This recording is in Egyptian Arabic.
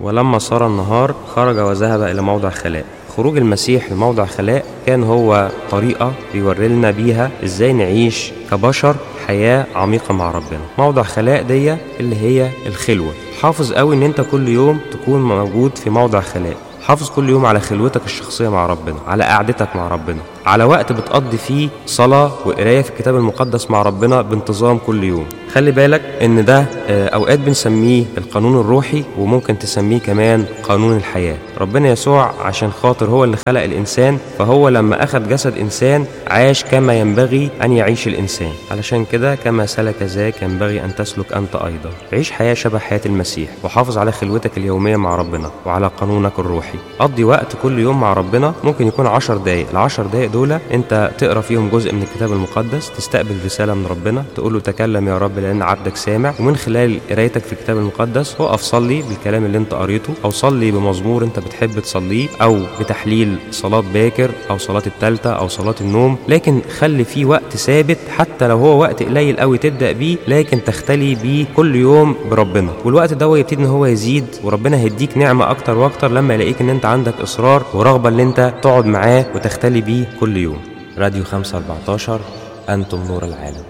ولما صار النهار خرج وذهب إلى موضع خلاء خروج المسيح لموضع خلاء كان هو طريقة بيوري لنا بيها ازاي نعيش كبشر حياة عميقة مع ربنا موضع خلاء دي اللي هي الخلوة حافظ قوي ان انت كل يوم تكون موجود في موضع خلاء حافظ كل يوم على خلوتك الشخصية مع ربنا على قعدتك مع ربنا على وقت بتقضي فيه صلاة وقراية في الكتاب المقدس مع ربنا بانتظام كل يوم خلي بالك ان ده آه، اوقات بنسميه القانون الروحي وممكن تسميه كمان قانون الحياة ربنا يسوع عشان خاطر هو اللي خلق الانسان فهو لما اخذ جسد انسان عاش كما ينبغي ان يعيش الانسان علشان كده كما سلك ذاك ينبغي ان تسلك انت ايضا عيش حياة شبه حياة المسيح وحافظ على خلوتك اليومية مع ربنا وعلى قانونك الروحي قضي وقت كل يوم مع ربنا ممكن يكون عشر دقايق العشر دقايق دول انت تقرا فيهم جزء من الكتاب المقدس تستقبل رسالة من ربنا تقول له تكلم يا رب لان عبدك سامع ومن خلال قرايتك في الكتاب المقدس وقف صلي بالكلام اللي انت قريته او صلي بمزمور انت بتحب تصليه او بتحليل صلاة باكر او صلاة التالتة او صلاة النوم لكن خلي فيه وقت ثابت حتى لو هو وقت قليل قوي تبدا بيه لكن تختلي بيه كل يوم بربنا والوقت ده يبتدي ان هو يزيد وربنا هيديك نعمة اكتر واكتر لما يلاقيك ان انت عندك اصرار ورغبة ان انت تقعد معاه وتختلي بيه كل يوم راديو 514 انتم نور العالم